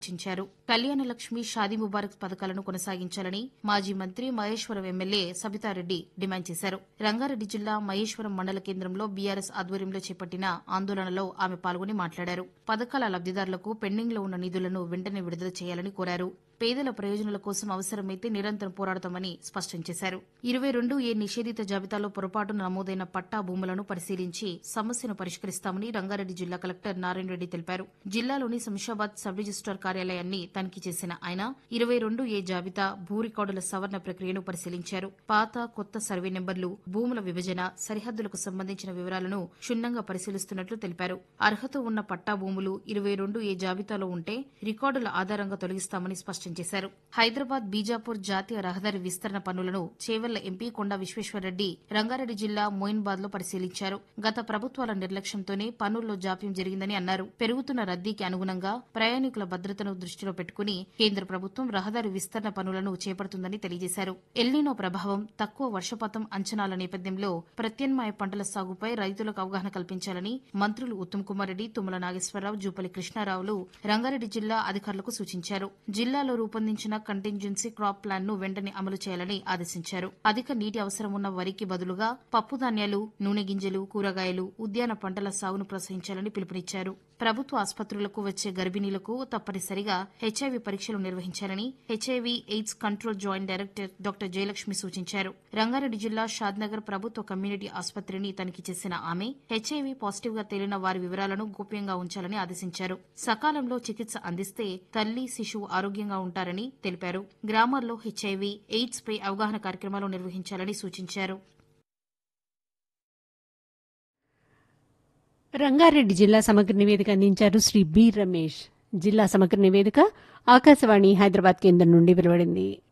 సూచించారు కళ్యాణ లక్ష్మి షాదీ ముబారక్ పథకాలను కొనసాగించాలని మాజీ మంత్రి మహేశ్వరం ఎమ్మెల్యే సబితారెడ్డి డిమాండ్ చేశారు రంగారెడ్డి జిల్లా మహేశ్వరం మండల కేంద్రంలో బీఆర్ఎస్ ఆధ్వర్యంలో చేపట్టిన ఆందోళనలో ఆమె పాల్గొని మాట్లాడారు పథకాల లబ్దిదారులకు పెండింగ్లో ఉన్న నిధులను వెంటనే విడుదల చేయాలని కోరారు పేదల ప్రయోజనాల కోసం అవసరమైతే నిరంతరం పోరాడతామని స్పష్టం చేశారు ఇరవై రెండు ఏ నిషేధిత జాబితాలో పొరపాటున నమోదైన పట్టా భూములను పరిశీలించి సమస్యను పరిష్కరిస్తామని రంగారెడ్డి జిల్లా కలెక్టర్ నారాయణ రెడ్డి తెలిపారు జిల్లాలోని శంషాబాద్ సబ్ రిజిస్టార్ కార్యాలయాన్ని తనిఖీ చేసిన ఆయన ఇరవై రెండు ఏ జాబితా భూ రికార్డుల సవరణ ప్రక్రియను పరిశీలించారు పాత కొత్త సర్వే నెంబర్లు భూముల విభజన సరిహద్దులకు సంబంధించిన వివరాలను క్షుణ్ణంగా పరిశీలిస్తున్నట్లు తెలిపారు అర్హత ఉన్న పట్టా భూములు ఇరవై రెండు ఏ జాబితాలో ఉంటే రికార్డుల ఆధారంగా తొలగిస్తామని స్పష్టం చేశారు హైదరాబాద్ బీజాపూర్ జాతీయ రహదారి విస్తరణ పనులను చేవెళ్ల ఎంపీ కొండా విశ్వేశ్వరరెడ్డి రంగారెడ్డి జిల్లా మోయిన్బాద్ లో పరిశీలించారు గత ప్రభుత్వాల నిర్లక్ష్యంతోనే పనుల్లో జాప్యం జరిగిందని అన్నారు పెరుగుతున్న రద్దీకి అనుగుణంగా ప్రయాణికుల భద్రతను దృష్టిలో పెట్టుకుని కేంద్ర ప్రభుత్వం రహదారి విస్తరణ పనులను చేపడుతుందని తెలియజేశారు ఎల్నినో ప్రభావం తక్కువ వర్షపాతం అంచనాల నేపథ్యంలో ప్రత్యామ్నాయ పంటల సాగుపై రైతులకు అవగాహన కల్పించాలని మంత్రులు ఉత్తమ్ కుమార్ రెడ్డి తుమ్మల నాగేశ్వరరావు జూపల్లి కృష్ణారావులు రంగారెడ్డి జిల్లా అధికారులకు సూచించారు జిల్లాలో రూపొందించిన కంటింజెన్సీ క్రాప్ ప్లాన్ ను వెంటనే అమలు చేయాలని ఆదేశించారు అధిక నీటి అవసరం ఉన్న వరికి బదులుగా పప్పు ధాన్యాలు నూనె గింజలు కూరగాయలు ఉద్యాన పంటల సాగును ప్రోత్సహించాలని పిలుపునిచ్చారు ప్రభుత్వ ఆసుపత్రులకు వచ్చే గర్భిణీలకు తప్పనిసరిగా హెచ్ఐవి పరీక్షలు నిర్వహించాలని HIV AIDS control joint director doctor Jayalakshmi సూచించారు రంగారెడ్డి జిల్లా షాద్నగర్ ప్రభుత్వ కమ్యూనిటీ ఆసుపత్రిని తనిఖీ చేసిన ఆమె హెచ్ఐవి పాజిటివ్ గా తేలిన వారి వివరాలను గోప్యంగా ఉంచాలని ఆదేశించారు సకాలంలో చికిత్స అందిస్తే తల్లి శిశువు ఆరోగ్యంగా ఉంటారని తెలిపారు గ్రామాల్లో హెచ్ఐవి ఎయిడ్స్ పై అవగాహన కార్యక్రమాలు నిర్వహించాలని సూచించారు రంగారెడ్డి జిల్లా సమగ్ర నివేదిక అందించారు శ్రీ బి రమేష్ జిల్లా సమగ్ర నివేదిక ఆకాశవాణి హైదరాబాద్ కేంద్రం నుండి వెలువడింది